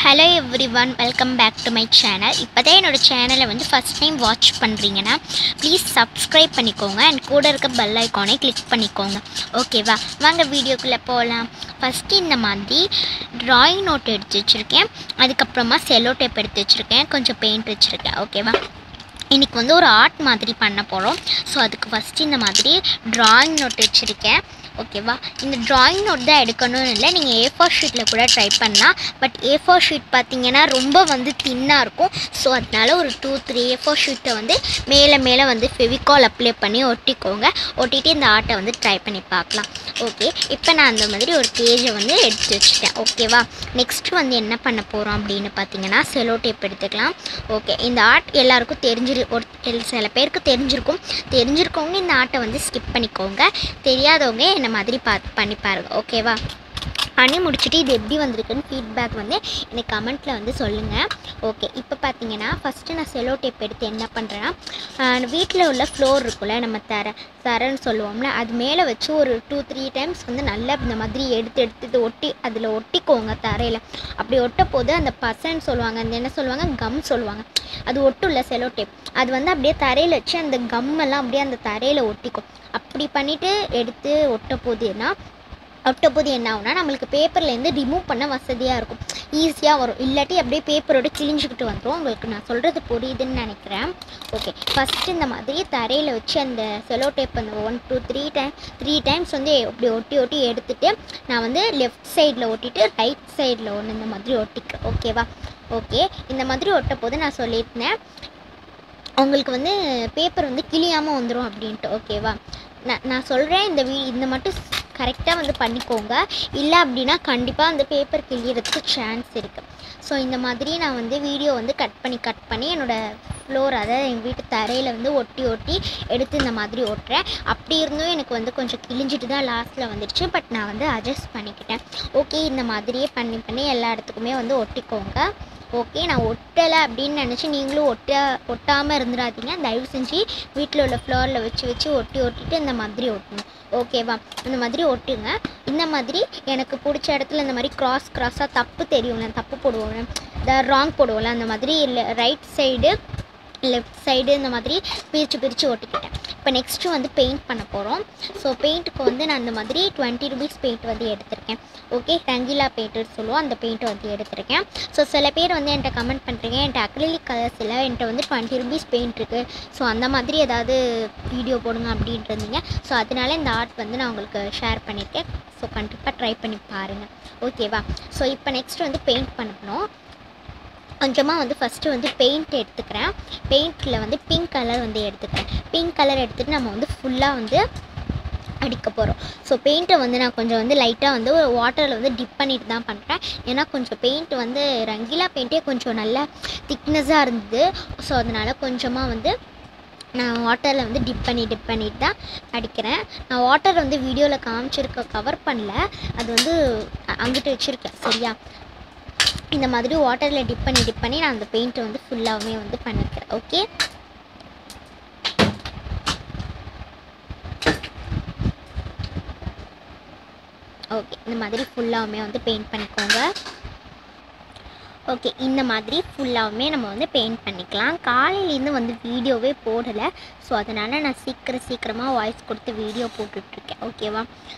hello everyone welcome back to my channel இப்போ தான் என்னோட சேனலை வந்து ஃபஸ்ட் டைம் வாட்ச் பண்ணுறீங்கன்னா ப்ளீஸ் சப்ஸ்கிரைப் பண்ணிக்கோங்க அண்ட் கூட இருக்க பெல் ஐக்கானை கிளிக் பண்ணிக்கோங்க ஓகேவா வாங்க வீடியோக்குள்ளே போகலாம் ஃபஸ்ட்டு இந்த மாதிரி ட்ராயிங் நோட் எடுத்து வச்சுருக்கேன் அதுக்கப்புறமா செல்லோ டேப் எடுத்து வச்சுருக்கேன் கொஞ்சம் பெயிண்ட் வச்சுருக்கேன் ஓகேவா இன்றைக்கி வந்து ஒரு ஆர்ட் மாதிரி பண்ண போகிறோம் ஸோ அதுக்கு ஃபஸ்ட்டு இந்த மாதிரி ட்ராயிங் நோட் வச்சுருக்கேன் ஓகேவா இந்த ட்ராயிங் நோட் தான் எடுக்கணும்னு இல்லை நீங்கள் ஏ ஃபோர் ஷீட்டில் கூட ட்ரை பண்ணலாம் பட் ஏ ஃபோர் ஷீட் பார்த்தீங்கன்னா ரொம்ப வந்து தின்னாக இருக்கும் ஸோ அதனால ஒரு டூ த்ரீ ஏ ஃபோர் ஷீட்டை வந்து மேலே மேலே வந்து ஃபெவிகால் அப்ளை பண்ணி ஒட்டிக்கோங்க ஒட்டிட்டு இந்த ஆர்ட்டை வந்து ட்ரை பண்ணி பார்க்கலாம் ஓகே இப்போ நான் அந்த மாதிரி ஒரு பேஜை வந்து எடுத்து வச்சுட்டேன் ஓகேவா நெக்ஸ்ட்டு வந்து என்ன பண்ண போகிறோம் அப்படின்னு பார்த்தீங்கன்னா செலோ டேப் எடுத்துக்கலாம் ஓகே இந்த ஆர்ட் எல்லாருக்கும் தெரிஞ்சிரு ஒரு எல்- சில பேருக்கு தெரிஞ்சிருக்கும் தெரிஞ்சிருக்கவங்க இந்த ஆர்ட்டை வந்து ஸ்கிப் பண்ணிக்கோங்க தெரியாதவங்க என்ன மாதிரி பார்த்து பண்ணி பாருங்க ஓகேவா பண்ணி முடிச்சுட்டு இது எப்படி வந்திருக்குன்னு ஃபீட்பேக் வந்து எனக்கு கமெண்ட்டில் வந்து சொல்லுங்கள் ஓகே இப்போ பார்த்தீங்கன்னா ஃபஸ்ட்டு நான் செலோ டேப் எடுத்து என்ன பண்ணுறேன்னா வீட்டில் உள்ள ஃப்ளோர் இருக்குல்ல நம்ம தர தரன்னு சொல்லுவோம்ல அது மேலே வச்சு ஒரு டூ த்ரீ டைம்ஸ் வந்து நல்லா இந்த மாதிரி எடுத்து எடுத்து இது ஒட்டி அதில் ஒட்டிக்கோங்க தரையில் அப்படி ஒட்ட போது அந்த பசன்னு சொல்லுவாங்க அந்த என்ன சொல்லுவாங்க கம் சொல்லுவாங்க அது ஒட்டும்ல செலோ டேப் அது வந்து அப்படியே தரையில் வச்சு அந்த கம்மெல்லாம் அப்படியே அந்த தரையில் ஒட்டிக்கும் அப்படி பண்ணிவிட்டு எடுத்து ஒட்ட போதுன்னா ஒட்ட போது என்ன ஆகும்னா நம்மளுக்கு பேப்பர்லேருந்து ரிமூவ் பண்ண வசதியாக இருக்கும் ஈஸியாக வரும் இல்லாட்டி அப்படியே பேப்பரோட கிழிஞ்சிக்கிட்டு வந்துடும் உங்களுக்கு நான் சொல்கிறது புரியுதுன்னு நினைக்கிறேன் ஓகே ஃபஸ்ட்டு இந்த மாதிரி தரையில் வச்சு அந்த செலோ டேப் அந்த one two three time three times வந்து இப்படி ஒட்டி ஒட்டி எடுத்துட்டு நான் வந்து லெஃப்ட் சைடில் ஒட்டிட்டு ரைட் சைடில் ஒன்று இந்த மாதிரி ஒட்டிக்கிறேன் ஓகேவா ஓகே இந்த மாதிரி ஒட்ட போது நான் சொல்லியிருந்தேன் உங்களுக்கு வந்து பேப்பர் வந்து கிழியாமல் வந்துடும் அப்படின்ட்டு ஓகேவா நான் நான் சொல்கிறேன் இந்த வீ இந்த மட்டும் கரெக்டாக வந்து பண்ணிக்கோங்க இல்லை அப்படின்னா கண்டிப்பாக அந்த பேப்பர் கிழியறதுக்கு சான்ஸ் இருக்குது ஸோ இந்த மாதிரி நான் வந்து வீடியோ வந்து கட் பண்ணி கட் பண்ணி என்னோடய ஃப்ளோர் அதாவது எங்கள் வீட்டு தரையில் வந்து ஒட்டி ஒட்டி எடுத்து இந்த மாதிரி ஒட்டுறேன் அப்படி இருந்தும் எனக்கு வந்து கொஞ்சம் கிழிஞ்சிட்டு தான் லாஸ்ட்டில் வந்துடுச்சு பட் நான் வந்து அட்ஜஸ்ட் பண்ணிக்கிட்டேன் ஓகே இந்த மாதிரியே பண்ணி பண்ணி எல்லா இடத்துக்குமே வந்து ஒட்டிக்கோங்க ஓகே நான் ஒட்டலை அப்படின்னு நினச்சி நீங்களும் ஒட்ட ஒட்டாமல் இருந்துடாதீங்க தயவு செஞ்சு வீட்டில் உள்ள ஃப்ளோரில் வச்சு வச்சு ஒட்டி ஒட்டிட்டு இந்த மாதிரி ஒட்டணும் ஓகேவா இந்த மாதிரி ஒட்டுங்க இந்த மாதிரி எனக்கு பிடிச்ச இடத்துல இந்த மாதிரி கிராஸ் கிராஸாக தப்பு தெரியும்ல தப்பு போடுவோம்ல இந்த ராங் போடுவோம்ல அந்த மாதிரி இல்லை ரைட் சைடு லெஃப்ட் சைடு இந்த மாதிரி பிரித்து பிரித்து ஒட்டிக்கிட்டேன் இப்போ நெக்ஸ்ட்டு வந்து பெயிண்ட் பண்ண போகிறோம் ஸோ பெயிண்ட்டுக்கு வந்து நான் இந்த மாதிரி டுவெண்ட்டி ருபீஸ் பெயிண்ட் வந்து எடுத்திருக்கேன் ஓகே ரங்கிலா பெயிண்ட்டுன்னு சொல்லுவோம் அந்த பெயிண்ட்டை வந்து எடுத்திருக்கேன் ஸோ சில பேர் வந்து என்கிட்ட கமெண்ட் பண்ணுறீங்க என்கிட்ட அக்ரிலிக் கலர்ஸ் இல்லை என்கிட்ட வந்து டுவெண்ட்டி ருபீஸ் பெயிண்ட் இருக்குது ஸோ அந்த மாதிரி ஏதாவது வீடியோ போடுங்க அப்படின்ட்டு இருந்தீங்க ஸோ அதனால இந்த ஆர்ட் வந்து நான் உங்களுக்கு ஷேர் பண்ணியிருக்கேன் ஸோ கண்டிப்பாக ட்ரை பண்ணி பாருங்கள் ஓகேவா ஸோ இப்போ நெக்ஸ்ட் வந்து பெயிண்ட் பண்ணணும் கொஞ்சமாக வந்து ஃபஸ்ட்டு வந்து பெயிண்ட் எடுத்துக்கிறேன் பெயிண்டில் வந்து பிங்க் கலர் வந்து எடுத்துக்கிறேன் பிங்க் கலர் எடுத்துகிட்டு நம்ம வந்து ஃபுல்லாக வந்து அடிக்க போகிறோம் ஸோ பெயிண்ட்டை வந்து நான் கொஞ்சம் வந்து லைட்டாக வந்து ஒரு வாட்டரில் வந்து டிப் பண்ணிட்டு தான் பண்ணுறேன் ஏன்னா கொஞ்சம் பெயிண்ட் வந்து ரங்கிலா பெயிண்ட்டே கொஞ்சம் நல்லா திக்னஸாக இருந்தது ஸோ அதனால் கொஞ்சமாக வந்து நான் வாட்டரில் வந்து டிப் பண்ணி டிப் பண்ணிட்டு தான் அடிக்கிறேன் நான் வாட்டர் வந்து வீடியோவில் காமிச்சிருக்க கவர் பண்ணல அது வந்து அ- அங்கிட்டு வச்சுருக்கேன் சரியா இந்த மாதிரி வாட்டரில் டிப் பண்ணி டிப் பண்ணி நான் அந்த பெயிண்ட்டை வந்து ஃபுல்லாகவே வந்து பண்ணிக்கிறேன் ஓகே ஓகே இந்த மாதிரி ஃபுல்லாகவுமே வந்து பெயிண்ட் பண்ணிக்கோங்க ஓகே இந்த மாதிரி ஃபுல்லாகவுமே நம்ம வந்து பெயிண்ட் பண்ணிக்கலாம் காலையிலேருந்து வந்து வீடியோவே போடலை ஸோ அதனால் நான் சீக்கிரம் சீக்கிரமாக வாய்ஸ் கொடுத்து வீடியோ போட்டுட்ருக்கேன் ஓகேவா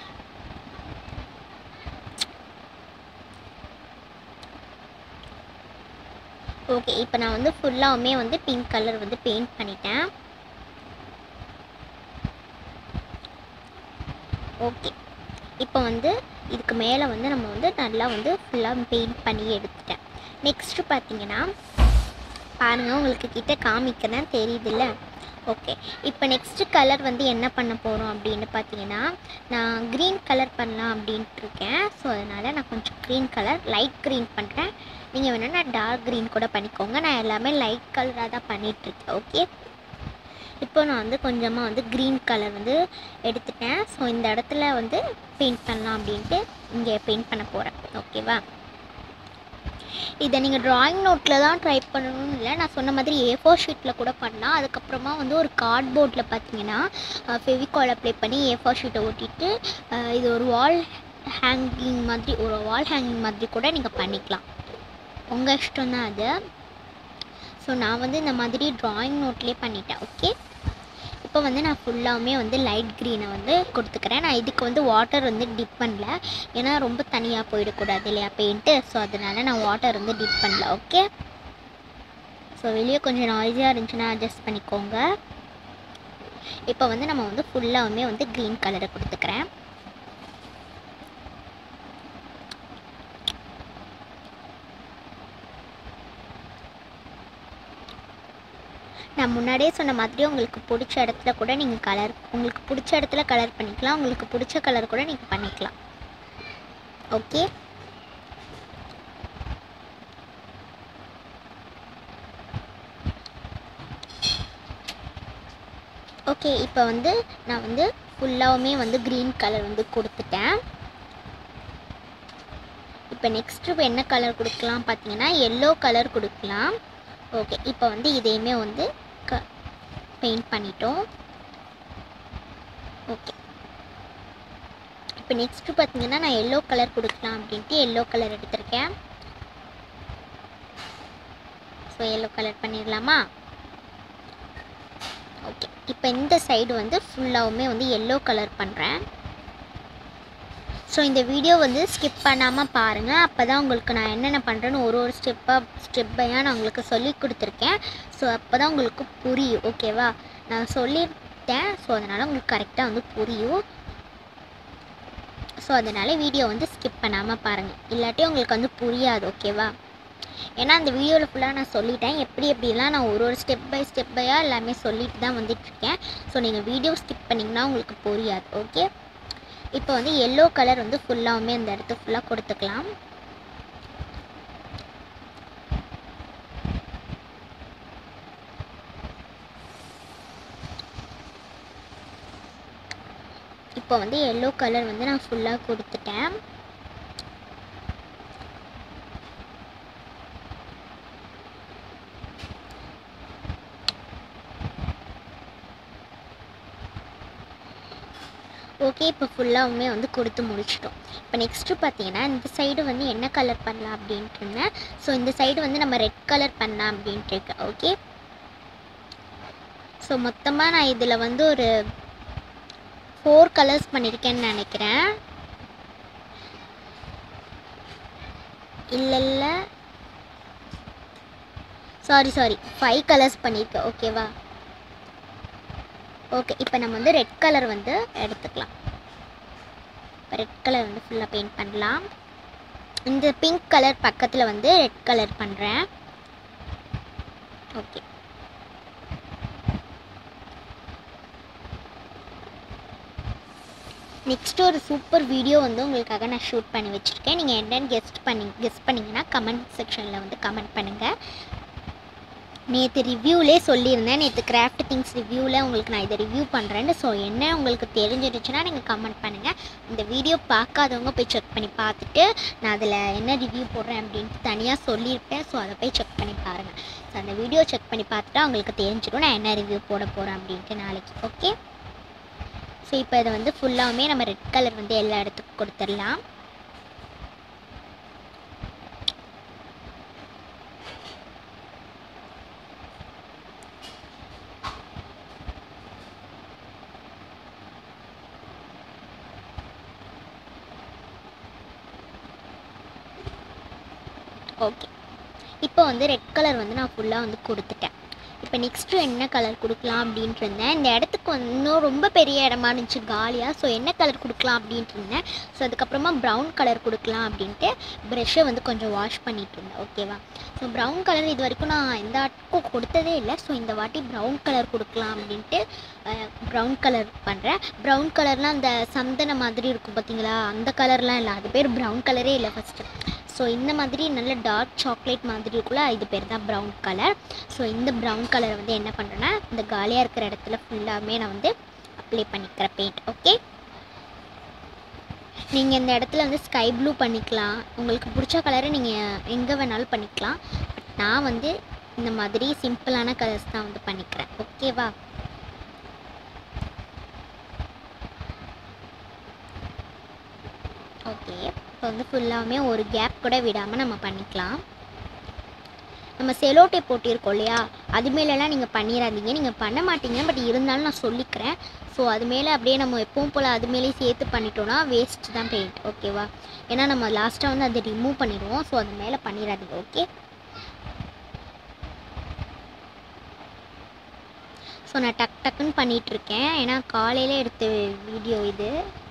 ஓகே இப்போ நான் வந்து ஃபுல்லாகவுமே வந்து பிங்க் கலர் வந்து பெயிண்ட் பண்ணிட்டேன் ஓகே இப்போ வந்து இதுக்கு மேலே வந்து நம்ம வந்து நல்லா வந்து ஃபுல்லாக பெயிண்ட் பண்ணி எடுத்துட்டேன் நெக்ஸ்ட்டு பார்த்தீங்கன்னா பாருங்கள் உங்களுக்கு கிட்ட காமிக்கிறேன் தெரியுதுல்ல ஓகே இப்போ நெக்ஸ்ட்டு கலர் வந்து என்ன பண்ண போகிறோம் அப்படின்னு பார்த்தீங்கன்னா நான் க்ரீன் கலர் பண்ணலாம் அப்படின்ட்டு இருக்கேன் ஸோ அதனால் நான் கொஞ்சம் க்ரீன் கலர் லைட் க்ரீன் பண்ணுறேன் நீங்கள் வேணும்னா டார்க் க்ரீன் கூட பண்ணிக்கோங்க நான் எல்லாமே லைட் கலராக தான் பண்ணிகிட்ருக்கேன் ஓகே இப்போ நான் வந்து கொஞ்சமாக வந்து க்ரீன் கலர் வந்து எடுத்துட்டேன் ஸோ இந்த இடத்துல வந்து பெயிண்ட் பண்ணலாம் அப்படின்ட்டு இங்கே பெயிண்ட் பண்ண போகிறேன் ஓகேவா இதை நீங்கள் ட்ராயிங் நோட்டில் தான் ட்ரை பண்ணணும்னு இல்லை நான் சொன்ன மாதிரி ஏ ஃபோர் ஷீட்டில் கூட பண்ணலாம் அதுக்கப்புறமா வந்து ஒரு கார்ட்போர்டில் பார்த்தீங்கன்னா ஃபெவிகால் அப்ளை பண்ணி ஏ ஃபோர் ஷீட்டை ஒட்டிட்டு அஹ், இது ஒரு வால் ஹேங்கிங் மாதிரி ஒரு வால் ஹேங்கிங் மாதிரி கூட நீங்கள் பண்ணிக்கலாம் உங்கள் இஷ்டம் தான் அது ஸோ நான் வந்து இந்த மாதிரி ட்ராயிங் நோட்லேயே பண்ணிட்டேன் ஓகே இப்போ வந்து நான் ஃபுல்லாகவுமே வந்து லைட் க்ரீனை வந்து கொடுத்துக்கிறேன் நான் இதுக்கு வந்து வாட்டர் வந்து டிப் பண்ணல ஏன்னா ரொம்ப தனியாக போயிடக்கூடாது இல்லையா பெயிண்ட்டு ஸோ அதனால நான் வாட்டர் வந்து டிப் பண்ணல ஓகே ஸோ வெளியே கொஞ்சம் நாய்ஸியாக இருந்துச்சுன்னா அட்ஜஸ்ட் பண்ணிக்கோங்க இப்போ வந்து நம்ம வந்து ஃபுல்லாகவுமே வந்து க்ரீன் கலரை கொடுத்துக்கிறேன் நான் முன்னாடியே சொன்ன மாதிரி உங்களுக்கு பிடிச்ச இடத்துல கூட நீங்கள் கலர் உங்களுக்கு பிடிச்ச இடத்துல கலர் பண்ணிக்கலாம் உங்களுக்கு பிடிச்ச கலர் கூட நீங்கள் பண்ணிக்கலாம் ஓகே ஓகே இப்போ வந்து நான் வந்து ஃபுல்லாகவுமே வந்து க்ரீன் கலர் வந்து கொடுத்துட்டேன் இப்போ நெக்ஸ்ட்டு இப்போ என்ன கலர் கொடுக்கலாம் பார்த்தீங்கன்னா எல்லோ கலர் கொடுக்கலாம் ஓகே இப்போ வந்து இதையுமே வந்து க பெயிண்ட் பண்ணிட்டோம் ஓகே இப்போ நெக்ஸ்ட்டு பார்த்தீங்கன்னா நான் எல்லோ கலர் கொடுக்கலாம் அப்படின்ட்டு எல்லோ கலர் எடுத்திருக்கேன் ஸோ எல்லோ கலர் பண்ணிடலாமா ஓகே இப்போ இந்த சைடு வந்து ஃபுல்லாகவுமே வந்து எல்லோ கலர் பண்ணுறேன் ஸோ இந்த வீடியோ வந்து ஸ்கிப் பண்ணாமல் பாருங்கள் அப்போ தான் உங்களுக்கு நான் என்னென்ன பண்ணுறேன்னு ஒரு ஒரு ஸ்டெப்பாக ஸ்டெப் பையாக நான் உங்களுக்கு சொல்லி கொடுத்துருக்கேன் ஸோ அப்போ தான் உங்களுக்கு புரியும் ஓகேவா நான் சொல்லிட்டேன் ஸோ அதனால் உங்களுக்கு கரெக்டாக வந்து புரியும் ஸோ அதனால் வீடியோ வந்து ஸ்கிப் பண்ணாமல் பாருங்கள் இல்லாட்டி உங்களுக்கு வந்து புரியாது ஓகேவா ஏன்னா அந்த வீடியோவில் ஃபுல்லாக நான் சொல்லிட்டேன் எப்படி எப்படிலாம் நான் ஒரு ஒரு ஸ்டெப் பை ஸ்டெப் பையாக எல்லாமே சொல்லிட்டு தான் வந்துட்டுருக்கேன் ஸோ நீங்கள் வீடியோ ஸ்கிப் பண்ணிங்கன்னா உங்களுக்கு புரியாது ஓகே இப்போ வந்து எல்லோ கலர் வந்து ஃபுல்லாகவுமே அந்த இடத்த ஃபுல்லாக கொடுத்துக்கலாம் இப்போ வந்து எல்லோ கலர் வந்து நான் ஃபுல்லாக கொடுத்துட்டேன் ஓகே இப்போ ஃபுல்லாகவுமே வந்து கொடுத்து முடிச்சிட்டோம் இப்போ நெக்ஸ்ட்டு பார்த்தீங்கன்னா இந்த சைடு வந்து என்ன கலர் பண்ணலாம் அப்படின்ட்டு இருந்தேன் ஸோ இந்த சைடு வந்து நம்ம ரெட் கலர் பண்ணலாம் அப்படின்ட்டு இருக்கு ஓகே ஸோ மொத்தமாக நான் இதில் வந்து ஒரு ஃபோர் கலர்ஸ் பண்ணியிருக்கேன்னு நினைக்கிறேன் இல்லை இல்லை சாரி சாரி ஃபைவ் கலர்ஸ் பண்ணியிருக்கேன் ஓகேவா ஓகே இப்போ நம்ம வந்து ரெட் கலர் வந்து எடுத்துக்கலாம் இப்போ ரெட் கலர் வந்து ஃபுல்லாக பெயிண்ட் பண்ணலாம் இந்த பிங்க் கலர் பக்கத்தில் வந்து ரெட் கலர் பண்ணுறேன் ஓகே நெக்ஸ்ட் ஒரு சூப்பர் வீடியோ வந்து உங்களுக்காக நான் ஷூட் பண்ணி வச்சுருக்கேன் நீங்கள் என்னென்னு கெஸ்ட் பண்ணி கெஸ்ட் பண்ணிங்கன்னா கமெண்ட் செக்ஷனில் வந்து கமெண்ட் பண்ணுங்கள் நேற்று ரிவ்யூலே சொல்லியிருந்தேன் நேற்று கிராஃப்ட் திங்ஸ் ரிவ்யூவில் உங்களுக்கு நான் இதை ரிவ்யூ பண்ணுறேன்னு ஸோ என்ன உங்களுக்கு தெரிஞ்சிருச்சுன்னா நீங்கள் கமெண்ட் பண்ணுங்கள் இந்த வீடியோ பார்க்காதவங்க போய் செக் பண்ணி பார்த்துட்டு நான் அதில் என்ன ரிவ்யூ போடுறேன் அப்படின்ட்டு தனியாக சொல்லியிருப்பேன் ஸோ அதை போய் செக் பண்ணி பாருங்கள் ஸோ அந்த வீடியோ செக் பண்ணி பார்த்துட்டா உங்களுக்கு தெரிஞ்சிடும் நான் என்ன ரிவ்யூ போட போகிறேன் அப்படின்ட்டு நாளைக்கு ஓகே ஸோ இப்போ இதை வந்து ஃபுல்லாகவுமே நம்ம ரெட் கலர் வந்து எல்லா இடத்துக்கும் கொடுத்துடலாம் ஓகே இப்போ வந்து ரெட் கலர் வந்து நான் ஃபுல்லாக வந்து கொடுத்துட்டேன் இப்போ நெக்ஸ்ட்டு என்ன கலர் கொடுக்கலாம் அப்படின்ட்டு இருந்தேன் இந்த இடத்துக்கு வந்து இன்னும் ரொம்ப பெரிய இடமா இருந்துச்சு காலியாக ஸோ என்ன கலர் கொடுக்கலாம் அப்படின்ட்டு இருந்தேன் ஸோ அதுக்கப்புறமா ப்ரௌன் கலர் கொடுக்கலாம் அப்படின்ட்டு ப்ரெஷ்ஷை வந்து கொஞ்சம் வாஷ் பண்ணிட்டு இருந்தேன் ஓகேவா ஸோ ப்ரௌன் கலர் இது வரைக்கும் நான் எந்த ஆட்டுக்கும் கொடுத்ததே இல்லை ஸோ இந்த வாட்டி ப்ரௌன் கலர் கொடுக்கலாம் அப்படின்ட்டு ப்ரௌன் கலர் பண்ணுறேன் ப்ரௌன் கலர்லாம் அந்த சந்தன மாதிரி இருக்கும் பார்த்தீங்களா அந்த கலர்லாம் இல்லை அது பேர் ப்ரௌன் கலரே இல்லை ஃபஸ்ட்டு ஸோ இந்த மாதிரி நல்ல டார்க் சாக்லேட் மாதிரி இருக்குல்ல இது பேர் தான் ப்ரௌன் கலர் ஸோ இந்த ப்ரௌன் கலரை வந்து என்ன பண்ணுறேன்னா இந்த காலியாக இருக்கிற இடத்துல ஃபுல்லாமே நான் வந்து அப்ளை பண்ணிக்கிறேன் பெயிண்ட் ஓகே நீங்கள் இந்த இடத்துல வந்து ஸ்கை ப்ளூ பண்ணிக்கலாம் உங்களுக்கு பிடிச்ச கலரை நீங்கள் எங்கே வேணாலும் பண்ணிக்கலாம் பட் நான் வந்து இந்த மாதிரி சிம்பிளான கலர்ஸ் தான் வந்து பண்ணிக்கிறேன் ஓகேவா ஓகே இப்போ வந்து ஃபுல்லாகவுமே ஒரு கேப் கூட விடாமல் நம்ம பண்ணிக்கலாம் நம்ம செலோ டேப் போட்டிருக்கோம் இல்லையா அது மேலெல்லாம் நீங்கள் பண்ணிடாதீங்க நீங்கள் பண்ண மாட்டீங்க பட் இருந்தாலும் நான் சொல்லிக்கிறேன் ஸோ அது மேலே அப்படியே நம்ம எப்பவும் போல் அது மேலேயே சேர்த்து பண்ணிட்டோன்னா வேஸ்ட் தான் பெயிண்ட் ஓகேவா ஏன்னா நம்ம லாஸ்ட்டாக வந்து அதை ரிமூவ் பண்ணிடுவோம் ஸோ அது மேலே பண்ணிடாதீங்க ஓகே ஸோ நான் டக் டக்குன்னு பண்ணிகிட்ருக்கேன் ஏன்னா காலையில் எடுத்த வீடியோ இது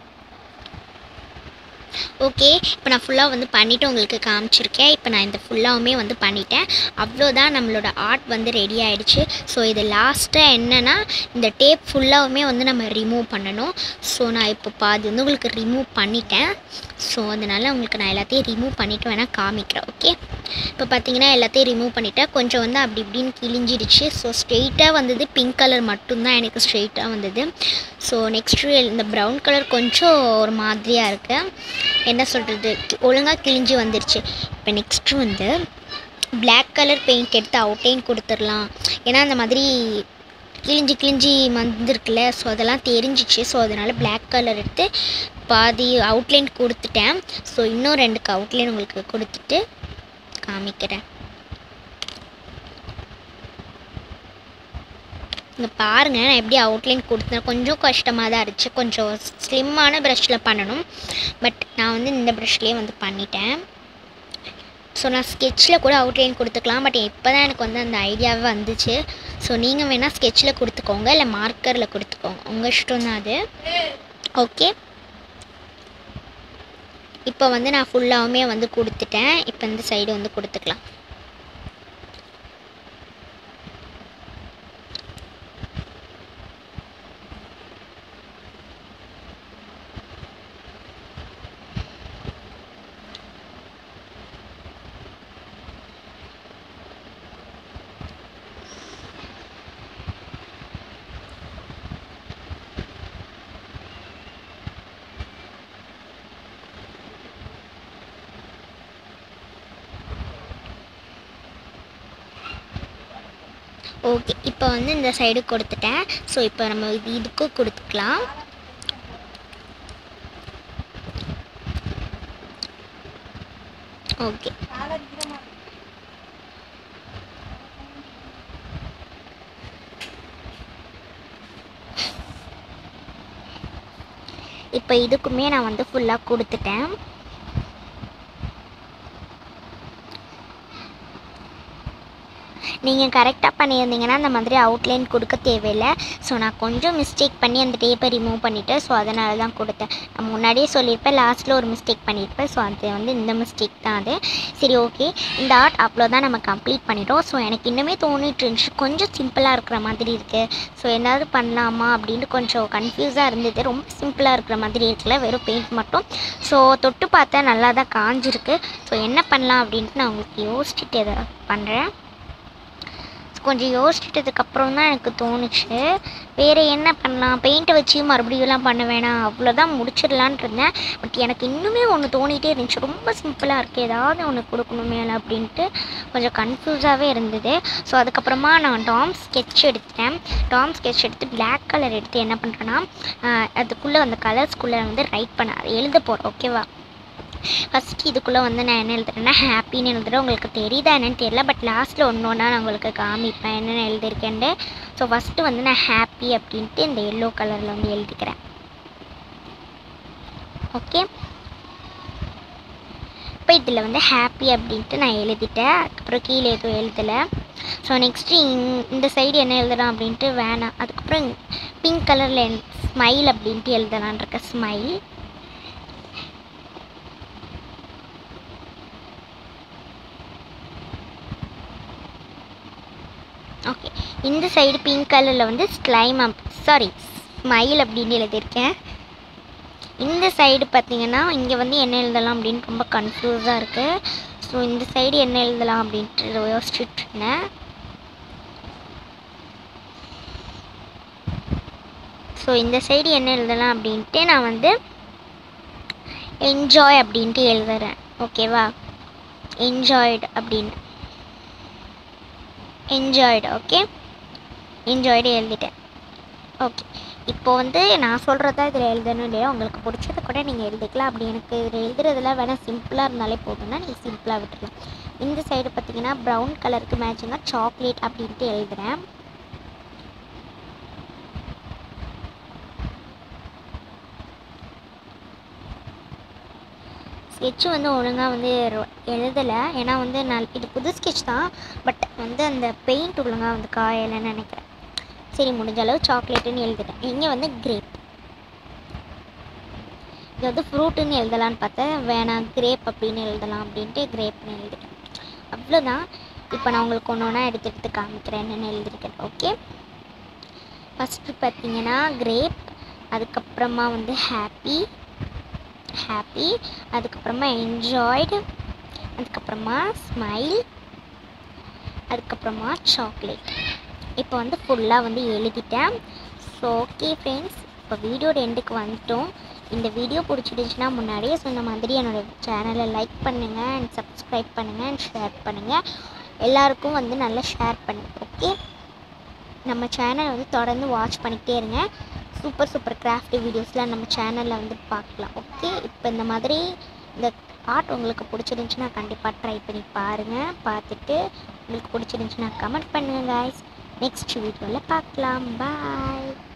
ஓகே இப்போ நான் ஃபுல்லாக வந்து பண்ணிவிட்டு உங்களுக்கு காமிச்சிருக்கேன் இப்போ நான் இந்த ஃபுல்லாகவுமே வந்து பண்ணிட்டேன் அவ்வளோதான் நம்மளோட ஆர்ட் வந்து ரெடி ஆயிடுச்சு ஸோ இது லாஸ்ட்டாக என்னென்னா இந்த டேப் ஃபுல்லாகவுமே வந்து நம்ம ரிமூவ் பண்ணணும் ஸோ நான் இப்போ பாதி வந்து உங்களுக்கு ரிமூவ் பண்ணிட்டேன் ஸோ அதனால் உங்களுக்கு நான் எல்லாத்தையும் ரிமூவ் பண்ணிவிட்டு வேணால் காமிக்கிறேன் ஓகே இப்போ பார்த்தீங்கன்னா எல்லாத்தையும் ரிமூவ் பண்ணிட்டேன் கொஞ்சம் வந்து அப்படி இப்படின்னு கிழிஞ்சிடுச்சு ஸோ ஸ்ட்ரெயிட்டாக வந்தது பிங்க் கலர் மட்டும்தான் எனக்கு ஸ்ட்ரெயிட்டாக வந்தது ஸோ நெக்ஸ்ட்டு இந்த ப்ரௌன் கலர் கொஞ்சம் ஒரு மாதிரியாக இருக்குது என்ன சொல்கிறது ஒழுங்காக கிழிஞ்சு வந்துருச்சு இப்போ நெக்ஸ்ட்டு வந்து Black கலர் பெயிண்ட் எடுத்து அவுட்லைன் கொடுத்துடலாம் ஏன்னா அந்த மாதிரி கிழிஞ்சி கிழிஞ்சி வந்திருக்குல்ல ஸோ அதெல்லாம் தெரிஞ்சிச்சு ஸோ அதனால் Black கலர் எடுத்து பாதி அவுட்லைன் கொடுத்துட்டேன் ஸோ இன்னும் ரெண்டுக்கு அவுட்லைன் உங்களுக்கு கொடுத்துட்டு காமிக்கிறேன் இங்கே பாருங்கள் நான் எப்படி அவுட்லைன் கொடுத்தேன் கொஞ்சம் கஷ்டமாக தான் இருந்துச்சு கொஞ்சம் ஸ்லிம்மான ப்ரஷ்ஷில் பண்ணணும் பட் நான் வந்து இந்த ப்ரஷ்லேயே வந்து பண்ணிட்டேன் ஸோ நான் ஸ்கெட்சில் கூட அவுட்லைன் கொடுத்துக்கலாம் பட் இப்போ தான் எனக்கு வந்து அந்த ஐடியாவே வந்துச்சு ஸோ நீங்கள் வேணால் ஸ்கெட்சில் கொடுத்துக்கோங்க இல்லை மார்க்கரில் கொடுத்துக்கோங்க உங்கள் இஷ்டம் தான் அது ஓகே இப்போ வந்து நான் ஃபுல்லாகவுமே வந்து கொடுத்துட்டேன் இப்போ இந்த சைடு வந்து கொடுத்துக்கலாம் ஓகே இப்போ வந்து இந்த சைடு கொடுத்துட்டேன் ஸோ இப்போ நம்ம இது இதுக்கும் கொடுத்துக்கலாம் ஓகே இப்போ இதுக்குமே நான் வந்து ஃபுல்லாக கொடுத்துட்டேன் நீங்கள் கரெக்டாக பண்ணியிருந்தீங்கன்னா அந்த மாதிரி அவுட்லைன் கொடுக்க தேவையில்லை ஸோ நான் கொஞ்சம் மிஸ்டேக் பண்ணி அந்த டேப்பை ரிமூவ் பண்ணிவிட்டேன் ஸோ அதனால தான் கொடுத்தேன் நான் முன்னாடியே சொல்லியிருப்பேன் லாஸ்ட்டில் ஒரு மிஸ்டேக் பண்ணியிருப்பேன் ஸோ அது வந்து இந்த மிஸ்டேக் தான் அது சரி ஓகே இந்த ஆர்ட் அவ்வளோதான் நம்ம கம்ப்ளீட் பண்ணிட்டோம் ஸோ எனக்கு இன்னுமே தோணிட்டு இருந்துச்சு கொஞ்சம் சிம்பிளாக இருக்கிற மாதிரி இருக்குது ஸோ ஏதாவது பண்ணலாமா அப்படின்னு கொஞ்சம் கன்ஃபியூஸாக இருந்தது ரொம்ப சிம்பிளாக இருக்கிற மாதிரி இருக்குல்ல வெறும் பெயிண்ட் மட்டும் ஸோ தொட்டு பார்த்தா நல்லா தான் காஞ்சிருக்கு ஸோ என்ன பண்ணலாம் அப்படின்ட்டு நான் உங்களுக்கு யோசிச்சுட்டு இதை பண்ணுறேன் கொஞ்சம் யோசிச்சிட்டதுக்கப்புறம் தான் எனக்கு தோணுச்சு வேறு என்ன பண்ணலாம் பெயிண்ட்டை வச்சு மறுபடியும்லாம் பண்ண வேணாம் அவ்வளோதான் முடிச்சிடலான் இருந்தேன் பட் எனக்கு இன்னுமே ஒன்று தோணிகிட்டே இருந்துச்சு ரொம்ப சிம்பிளாக இருக்குது ஏதாவது ஒன்று கொடுக்கணுமே அப்படின்ட்டு கொஞ்சம் கன்ஃபியூஸாகவே இருந்தது ஸோ அதுக்கப்புறமா நான் டாம் ஸ்கெட்ச் எடுத்தேன் டாம் ஸ்கெட்ச் எடுத்து பிளாக் கலர் எடுத்து என்ன பண்ணுறேன்னா அதுக்குள்ளே அந்த கலர்ஸ்குள்ளே வந்து ரைட் பண்ண எழுத போகிறேன் ஓகேவா ஃபஸ்ட்டு இதுக்குள்ளே வந்து நான் என்ன எழுதுறேன்னா ஹாப்பின்னு எழுதுறேன் உங்களுக்கு தெரியுதா என்னன்னு தெரியல பட் லாஸ்ட்டில் ஒன்று ஒன்றா நான் உங்களுக்கு காமிப்பேன் என்னென்ன எழுதியிருக்கேன்ட்டு ஸோ ஃபஸ்ட்டு வந்து நான் ஹாப்பி அப்படின்ட்டு இந்த எல்லோ கலரில் வந்து எழுதிக்கிறேன் ஓகே இப்போ இதில் வந்து ஹாப்பி அப்படின்ட்டு நான் எழுதிட்டேன் அதுக்கப்புறம் கீழே எதுவும் எழுதலை ஸோ நெக்ஸ்ட்டு இந்த சைடு என்ன எழுதலாம் அப்படின்ட்டு வேணாம் அதுக்கப்புறம் பிங்க் கலரில் ஸ்மைல் அப்படின்ட்டு எழுதலான் இருக்கேன் ஸ்மைல் ஓகே இந்த சைடு பிங்க் கலரில் வந்து ஸ்லைம் அப் சாரி ஸ்மைல் அப்படின்னு எழுதியிருக்கேன் இந்த சைடு பார்த்தீங்கன்னா இங்கே வந்து என்ன எழுதலாம் அப்படின்னு ரொம்ப கன்ஃபியூஸாக இருக்குது ஸோ இந்த சைடு என்ன எழுதலாம் அப்படின்ட்டு யோசிச்சுட்டு இருந்தேன் ஸோ இந்த சைடு என்ன எழுதலாம் அப்படின்ட்டு நான் வந்து என்ஜாய் அப்படின்ட்டு எழுதுறேன் ஓகேவா என்ஜாய்டு அப்படின்னு என்ஜாய்டு ஓகே என்ஜாய்டு எழுதிட்டேன் ஓகே இப்போ வந்து நான் சொல்கிறதா இதில் எழுதணும் இல்லையா உங்களுக்கு பிடிச்சத கூட நீங்கள் எழுதிக்கலாம் அப்படி எனக்கு இதில் எழுதுறதுலாம் வேணால் சிம்பிளாக இருந்தாலே போதும்னா நீங்கள் சிம்பிளாக விட்டுடலாம் இந்த சைடு பார்த்தீங்கன்னா ப்ரௌன் கலருக்கு மேட்சிங்காக சாக்லேட் அப்படின்ட்டு எழுதுகிறேன் ஸ்கெட்சு வந்து ஒழுங்காக வந்து எழுதலை ஏன்னா வந்து நான் இது புது ஸ்கெட்ச் தான் பட் வந்து அந்த பெயிண்ட் ஒழுங்காக வந்து காயலைன்னு நினைக்கிறேன் சரி முடிஞ்ச அளவு சாக்லேட்டுன்னு எழுதிட்டேன் இங்கே வந்து கிரேப் இது வந்து ஃப்ரூட்டுன்னு எழுதலான்னு பார்த்தேன் வேணாம் கிரேப் அப்படின்னு எழுதலாம் அப்படின்ட்டு கிரேப்னு எழுதிட்டேன் அவ்வளோதான் இப்போ நான் உங்களுக்கு ஒன்று ஒன்றா எடுத்து எடுத்து காமிக்கிறேன் என்னென்னு எழுதியிருக்கேன் ஓகே ஃபஸ்ட்டு பார்த்தீங்கன்னா கிரேப் அதுக்கப்புறமா வந்து ஹாப்பி ஹாப்பி அதுக்கப்புறமா என்ஜாய்டு அதுக்கப்புறமா ஸ்மைல் அதுக்கப்புறமா சாக்லேட் இப்போ வந்து ஃபுல்லாக வந்து எழுதிட்டேன் ஸோ ஓகே ஃப்ரெண்ட்ஸ் இப்போ வீடியோட எண்டுக்கு வந்துட்டோம் இந்த வீடியோ பிடிச்சிருந்துச்சுன்னா முன்னாடியே சொன்ன மாதிரி என்னோடய சேனலை லைக் பண்ணுங்கள் அண்ட் சப்ஸ்கிரைப் பண்ணுங்கள் அண்ட் ஷேர் பண்ணுங்கள் எல்லாருக்கும் வந்து நல்லா ஷேர் பண்ணுங்கள் ஓகே நம்ம சேனலை வந்து தொடர்ந்து வாட்ச் பண்ணிக்கிட்டே இருங்க சூப்பர் சூப்பர் கிராஃப்ட் வீடியோஸ்லாம் நம்ம சேனலில் வந்து பார்க்கலாம் ஓகே இப்போ இந்த மாதிரி இந்த ஆர்ட் உங்களுக்கு பிடிச்சிருந்துச்சுன்னா கண்டிப்பாக ட்ரை பண்ணி பாருங்கள் பார்த்துட்டு உங்களுக்கு பிடிச்சிருந்துச்சுன்னா கமெண்ட் பண்ணுங்கள் guys நெக்ஸ்ட் வீடியோவில் பார்க்கலாம் பாய்